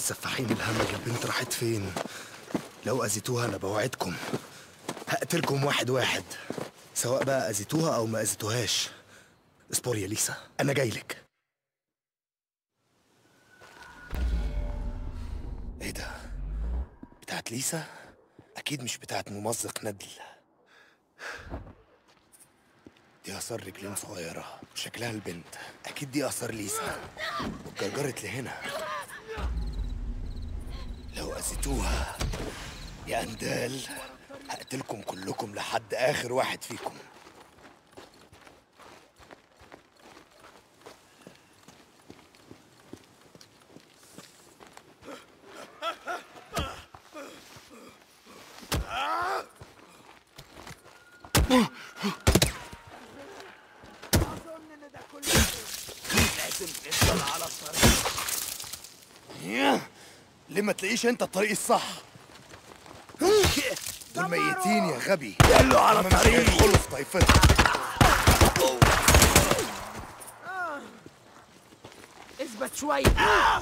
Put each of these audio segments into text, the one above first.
السفاحين الهمج البنت راحت فين لو اذيتوها انا بوعدكم هقتلكم واحد واحد سواء بقى اذيتوها او ما اذيتوهاش اصبري يا ليسا انا جايلك ايه ده بتاعت ليسا اكيد مش بتاعت ممزق ندل دي اثار رجلين صغيرة شكلها البنت اكيد دي اثار ليسا واتجرجرت لهنا لو اذيتوها يا اندال هقتلكم كلكم لحد اخر واحد فيكم لازم نفضل على الطريق ياه، ليه ما تلاقيش انت الطريق الصح دول ميتين يا غبي يلا على هما مش الطريق. هيدخلوا في طائفتك اثبت شوية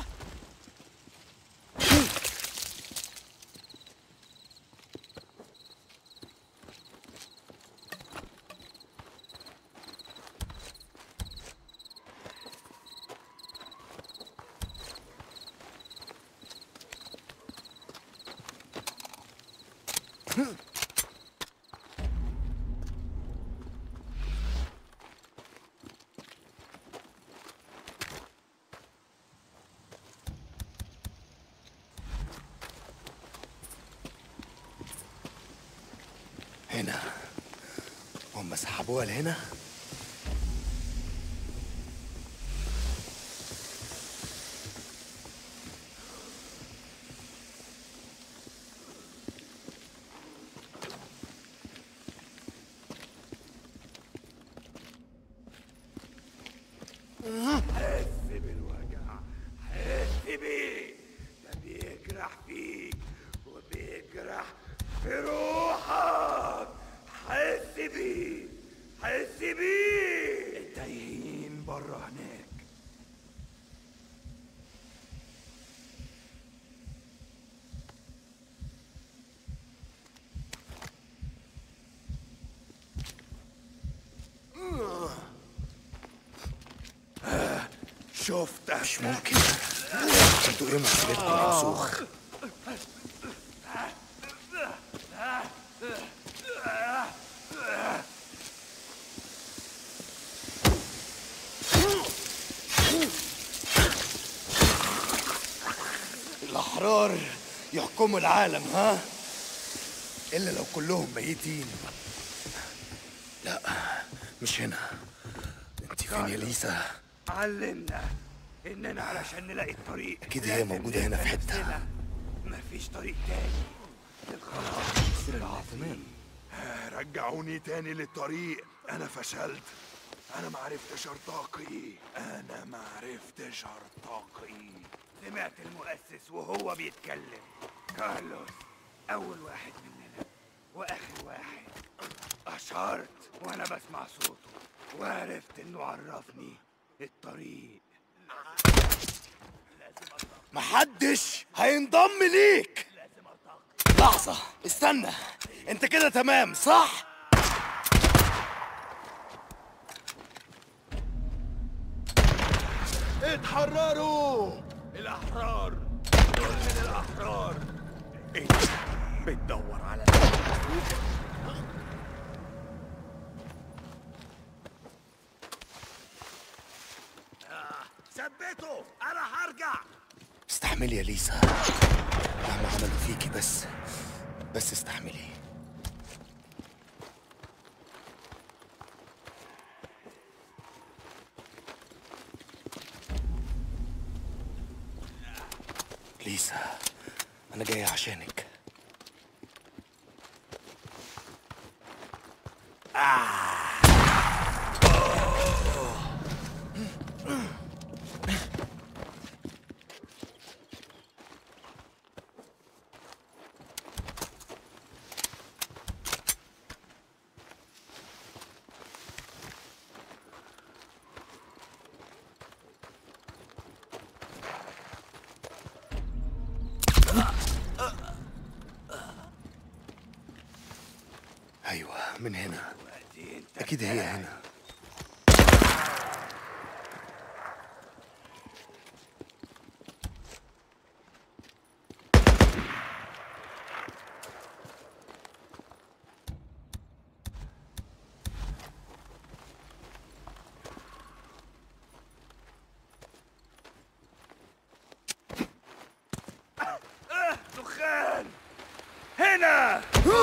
هنا هم سحبوها لهنا حس بالوجع حس بيه ده بيجرح فيك وبيجرح في روحك حس بيه حس بيه التايهين بره هناك شفتك مش ممكن انتوا ايه مشكلتكم يا وسوخ الأحرار يحكموا العالم ها إلا لو كلهم ميتين لا مش هنا انت فين يا ليسا علمنا اننا علشان نلاقي الطريق أكيد هي لازم موجودة هنا في نبقى حتة. نفسنا. مفيش طريق تاني الخلاص بسرعة تمام رجعوني تاني للطريق انا فشلت انا ما عرفتش ارتقي انا ما عرفتش ارتقي سمعت المؤسس وهو بيتكلم كارلوس اول واحد مننا واخر واحد اشرت وانا بسمع صوته وعرفت انه عرفني الطريق محدش هينضم ليك لحظة استنى انت كده تمام صح؟ اتحرروا الاحرار دول من الاحرار انت بتدور على ثبته انا هرجع استحملي يا ليسا مهما عملوا فيكي بس بس استحملي ليسا انا جاي عشانك من هنا اكيد هي هنا دخان هنا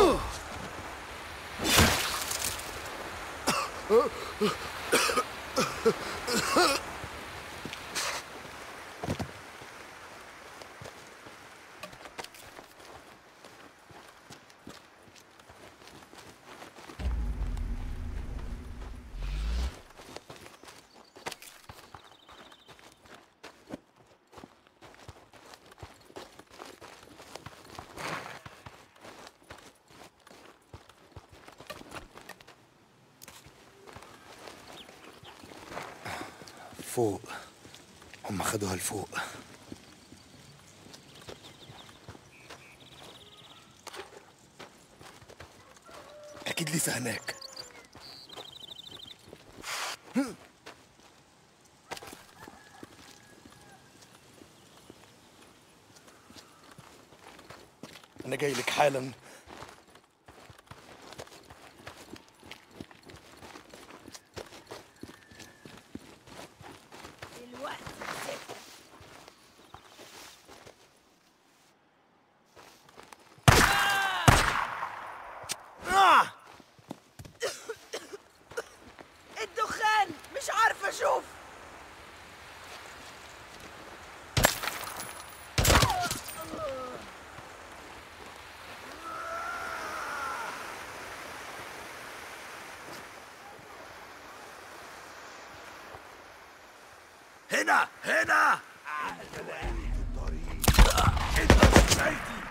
فوق هم خدوها لفوق اكيد لسه هناك انا جاي لك حالا دلوقتي مسكت الدخان مش عارفه اشوف هنا هنا انت مش سيدي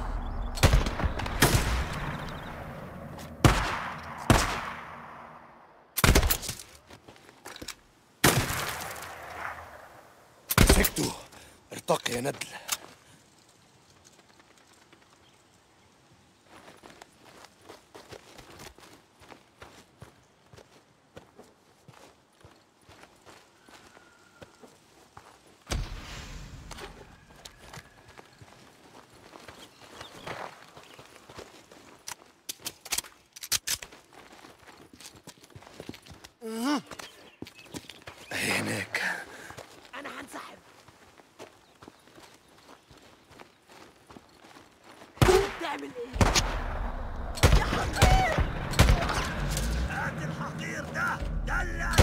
مسكته ارتقي يا ندل أهي هناك انا هنسحب بتعمل ايه هات الحقير ده دلع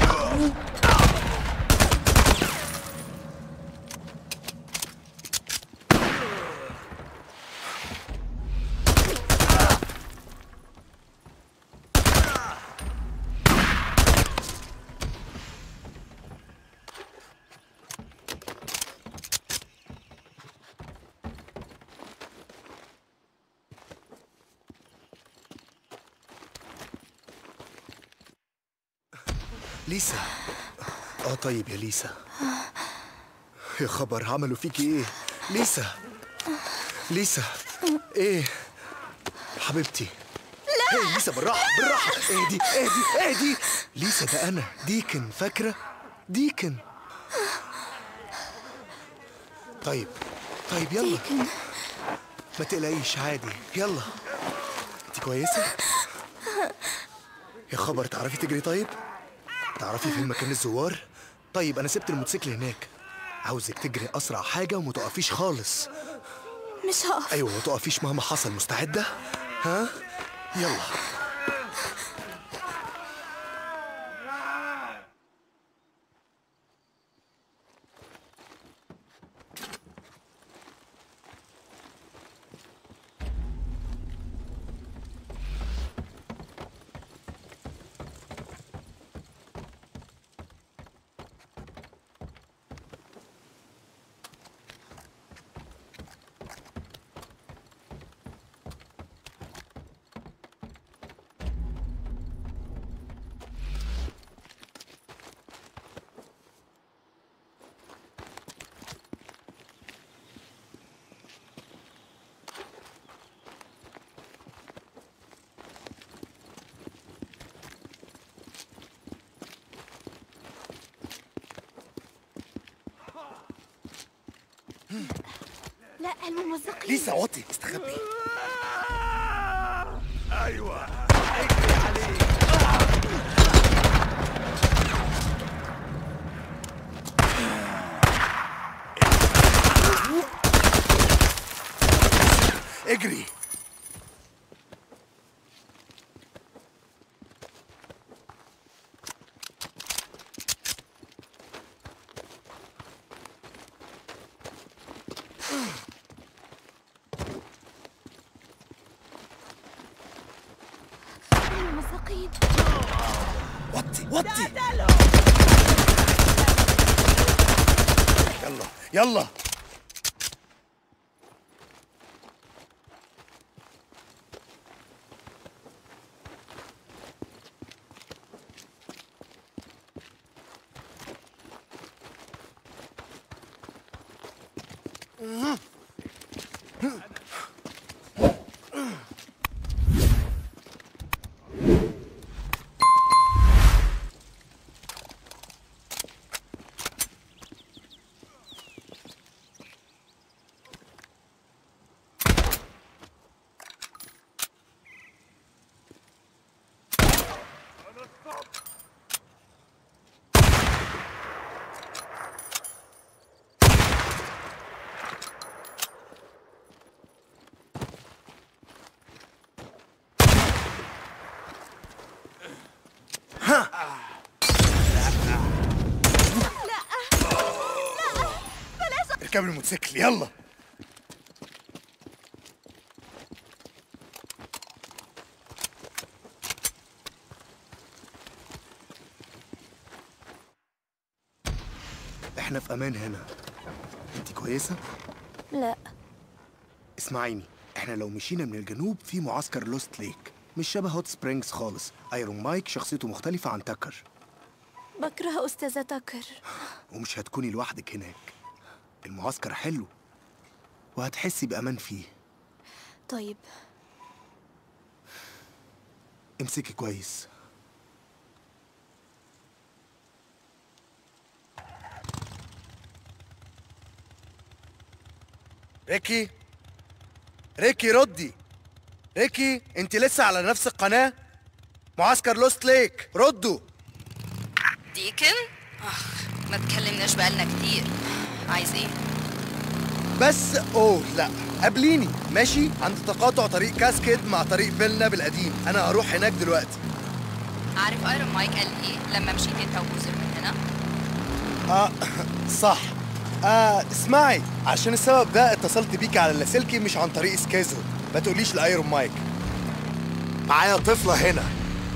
ليسا اه طيب يا ليسا يا خبر عملوا فيكي ايه ليسا ليسا ايه حبيبتي لا هي ليسا بالراحه بالراحه اهدي اهدي اهدي ليسا ده انا ديكن فاكره ديكن طيب طيب يلا ما تقلقيش عادي يلا انت كويسه يا خبر تعرفي تجري طيب تعرفي فين مكان الزوار؟ طيب أنا سبت الموتوسيكل هناك عاوزك تجري أسرع حاجة وما تقفيش خالص مش هقف أيوة ما تقفيش مهما حصل مستعدة؟ ها؟ يلا لا الممزقين ليسا وطي استخبي ايوه اجري عليه اجري الممزقين وطي وطي قتلوا يلا يلا اركب الموتوسيكل يلا احنا في امان هنا انت كويسه لا اسمعيني احنا لو مشينا من الجنوب في معسكر لوست ليك مش شبه هوت سبرينجز خالص ايرون مايك شخصيته مختلفه عن تاكر بكره أستاذة تاكر ومش هتكوني لوحدك هناك المعسكر حلو وهتحسي بامان فيه طيب امسكي كويس ريكي ريكي ردي ريكي انت لسه على نفس القناة معسكر لوست ليك ردوا ديكن؟ آخ ما تكلمناش بقالنا كتير عايز ايه؟ بس اوه لا قابليني ماشي عند تقاطع طريق كاسكيد مع طريق فيلنا بالقديم انا هروح هناك دلوقتي عارف ايرون مايك قال ايه لما مشيت انت وجوزر من هنا؟ اه صح آه اسمعي عشان السبب ده اتصلت بيكي على اللاسلكي مش عن طريق سكيزو ما تقوليش لايرون مايك معايا طفلة هنا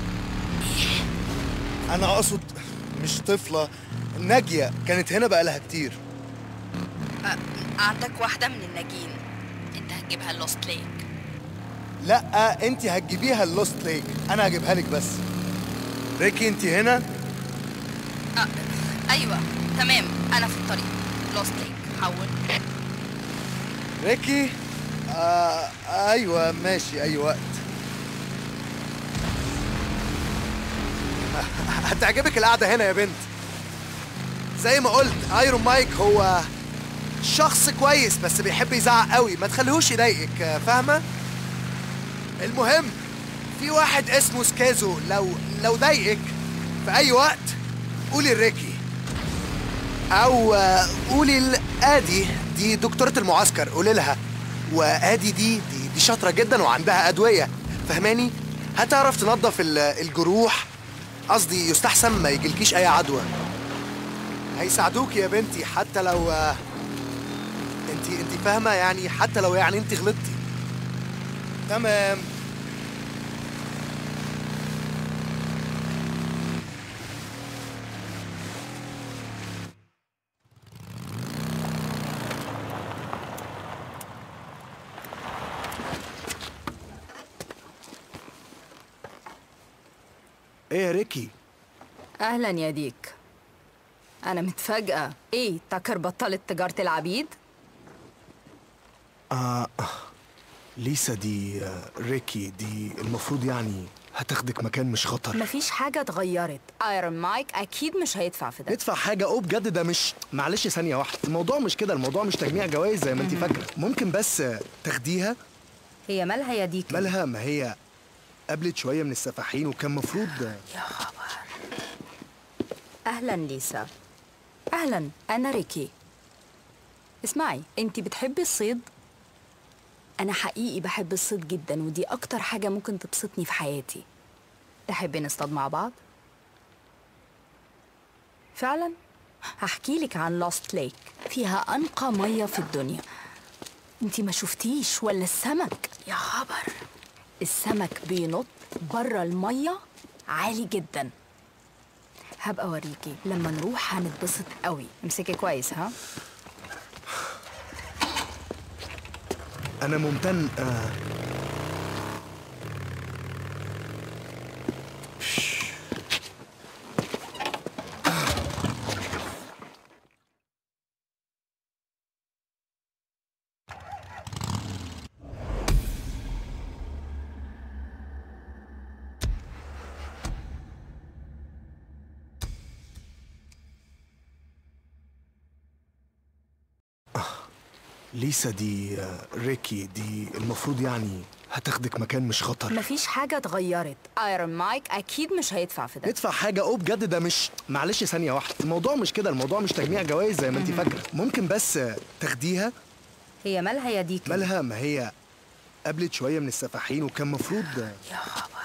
انا اقصد مش طفلة ناجية كانت هنا بقالها كتير آه عندك واحدة من الناجين انت هتجيبها اللوست ليك لا انت هتجيبيها اللوست ليك انا هجيبها لك بس ريكي انت هنا آه ايوه تمام انا في الطريق لوست ليك حول ريكي آه ايوه ماشي اي وقت هتعجبك القعده هنا يا بنت زي ما قلت ايرون مايك هو شخص كويس بس بيحب يزعق قوي ما تخليهوش يضايقك آه، فاهمه المهم في واحد اسمه سكازو لو لو ضايقك في اي وقت قولي لريكي او آه، قولي لادي دي دكتورة المعسكر قولي لها وادي دي دي, دي شاطرة جدا وعندها ادوية فهماني هتعرف تنظف ال- الجروح قصدي يستحسن ما يجيلكيش اي عدوى هيساعدوك يا بنتي حتى لو آه، انت انت فاهمة يعني حتى لو يعني انت غلطتي تمام ايه يا ريكي أهلا يا ديك أنا متفاجئة إيه تاكر بطلت تجارة العبيد؟ آه ليسا دي آه، ريكي دي المفروض يعني هتاخدك مكان مش خطر مفيش حاجة اتغيرت ايرون مايك أكيد مش هيدفع في ده ندفع حاجة أو بجد ده مش معلش ثانية واحدة الموضوع مش كده الموضوع مش تجميع جوائز زي ما انت فاكرة ممكن بس تاخديها هي مالها يا ديك مالها ما هي قابلت شوية من السفاحين وكان مفروض أهلا ليسا أهلا أنا ريكي اسمعي أنت بتحبي الصيد؟ أنا حقيقي بحب الصيد جدا ودي أكتر حاجة ممكن تبسطني في حياتي تحبي نصطاد مع بعض؟ فعلا؟ هحكي لك عن لوست ليك فيها أنقى مية في الدنيا انت ما شفتيش ولا السمك يا خبر السمك بينط بره المية عالي جدا هبقى اوريكي لما نروح هنتبسط قوي امسكي كويس ها أنا ممتن آه ليسا دي آه، ريكي دي المفروض يعني هتاخدك مكان مش خطر مفيش حاجة اتغيرت ايرون مايك اكيد مش هيدفع في ده ندفع حاجة أو بجد ده مش معلش ثانية واحدة الموضوع مش كده الموضوع مش تجميع جوائز زي ما انت فاكرة ممكن بس تاخديها هي مالها يا ديك مالها ما هي قابلت شوية من السفاحين وكان مفروض يا خبر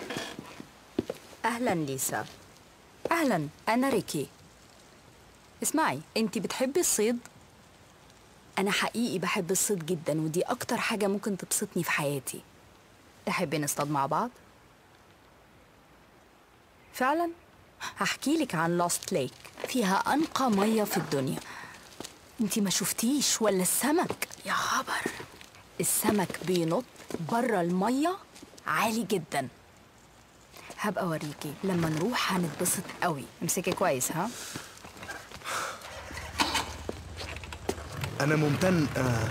أهلا ليسا أهلا أنا ريكي اسمعي أنت بتحبي الصيد؟ أنا حقيقي بحب الصيد جدا ودي أكتر حاجة ممكن تبسطني في حياتي تحبي نصطاد مع بعض؟ فعلا؟ هحكي لك عن لوست ليك فيها أنقى مية في الدنيا انت ما شفتيش ولا السمك يا خبر السمك بينط بره المية عالي جدا هبقى اوريكي لما نروح هنتبسط قوي امسكي كويس ها أنا ممتن آه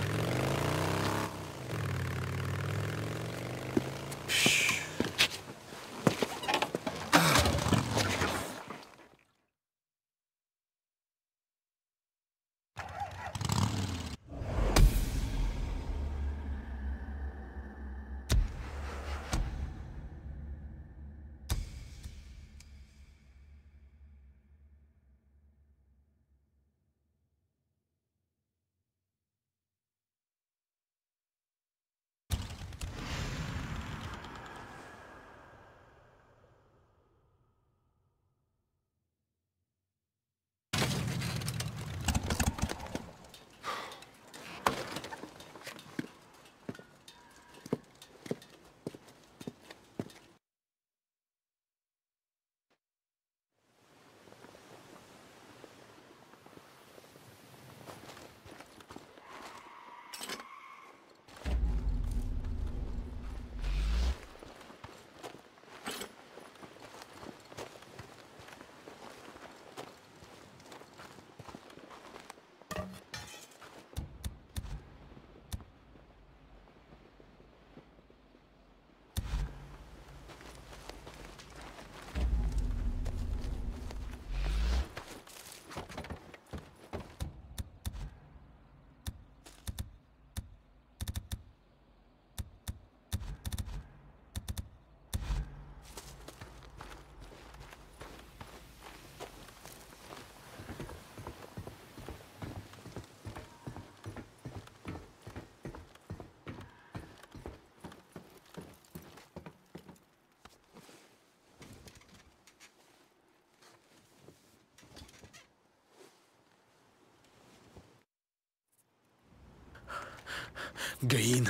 جايين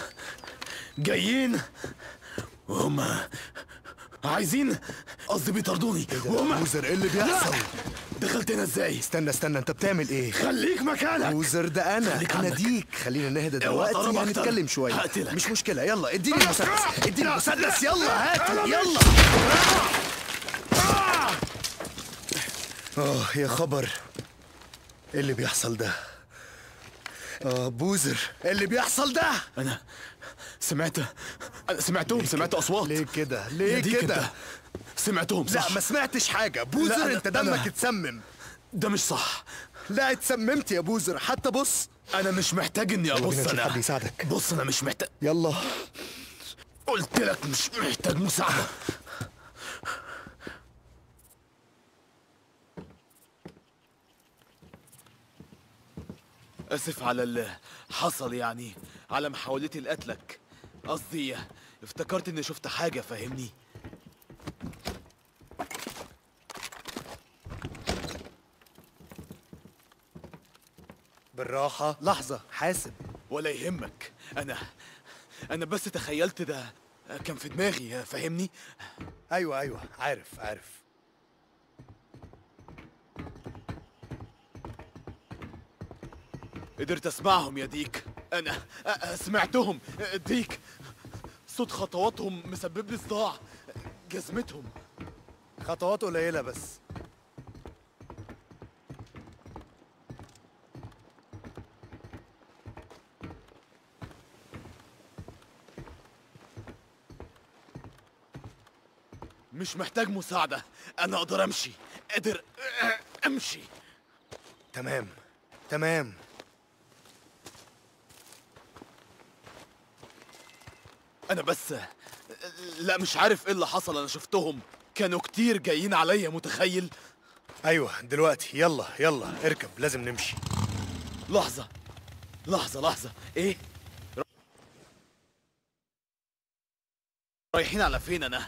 جايين وهم عايزين قصدي بيطردوني وهم بوزر ايه اللي بيحصل؟ دخلت هنا ازاي استنى استنى انت بتعمل ايه؟ خليك مكانك بوزر ده انا خليك انا عندك. ديك خلينا نهدى اوعى دلوقتي تقرب أكتر. هنتكلم شويه هقتلك. مش مشكله يلا اديني المسدس اديني المسدس يلا هاته يلا اه يا خبر ايه اللي بيحصل ده؟ اه بوزر ايه اللي بيحصل ده؟ انا سمعت انا سمعتهم سمعت اصوات ليه كده يا ليه ديك كده انت سمعتهم صح لا ما سمعتش حاجه لا، بوزر أنا- انت دمك أنا- اتسمم ده مش صح لا اتسممت يا بوزر حتى بص انا مش محتاج اني ابص بينا نشوف انا حد يساعدك. بص انا مش محتاج يلا قلت لك مش محتاج مساعده اسف على اللي حصل يعني على محاولتي لقتلك قصدي افتكرت اني شفت حاجه فاهمني بالراحه لحظه حاسب ولا يهمك انا انا بس تخيلت ده كان في دماغي فاهمني ايوه ايوه عارف عارف قدرت اسمعهم يا ديك انا أ- أ- سمعتهم ديك صوت خطواتهم مسبب لي صداع جزمتهم خطوات قليله بس مش محتاج مساعدة أنا أقدر أمشي قادر أ- أمشي تمام تمام أنا بس لا مش عارف إيه اللي حصل أنا شفتهم كانوا كتير جايين عليا متخيل ايوه دلوقتي يلا يلا اركب لازم نمشي لحظة لحظة لحظة إيه رايحين على فين أنا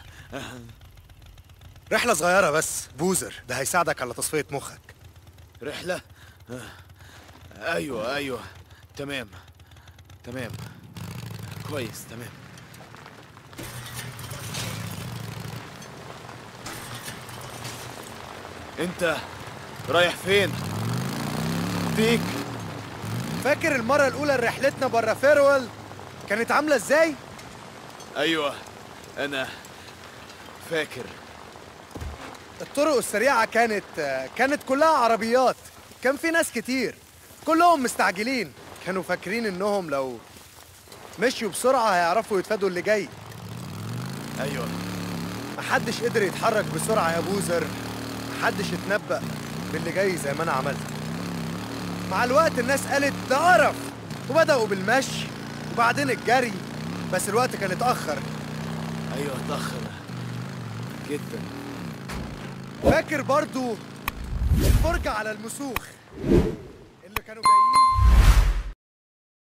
رحله صغيره بس بوزر ده هيساعدك على تصفيه مخك رحلة آه. أيوة أيوة تمام تمام كويس تمام أنت رايح فين؟ ديك فاكر المره الاولى رحلتنا بره فيرول كانت عامله ازاي أيوة أنا فاكر الطرق السريعه كانت كانت كلها عربيات كان في ناس كتير كلهم مستعجلين كانوا فاكرين انهم لو مشيوا بسرعه هيعرفوا يتفادوا اللي جاي أيوة محدش قدر يتحرك بسرعة يا بوزر محدش اتنبأ باللي جاي زي ما أنا عملت مع الوقت الناس قالت ده قرف وبدأوا بالمشي وبعدين الجري بس الوقت كان اتأخر أيوة اتأخر جدا فاكر برضو الفرجة على المسوخ اللي كانوا جايين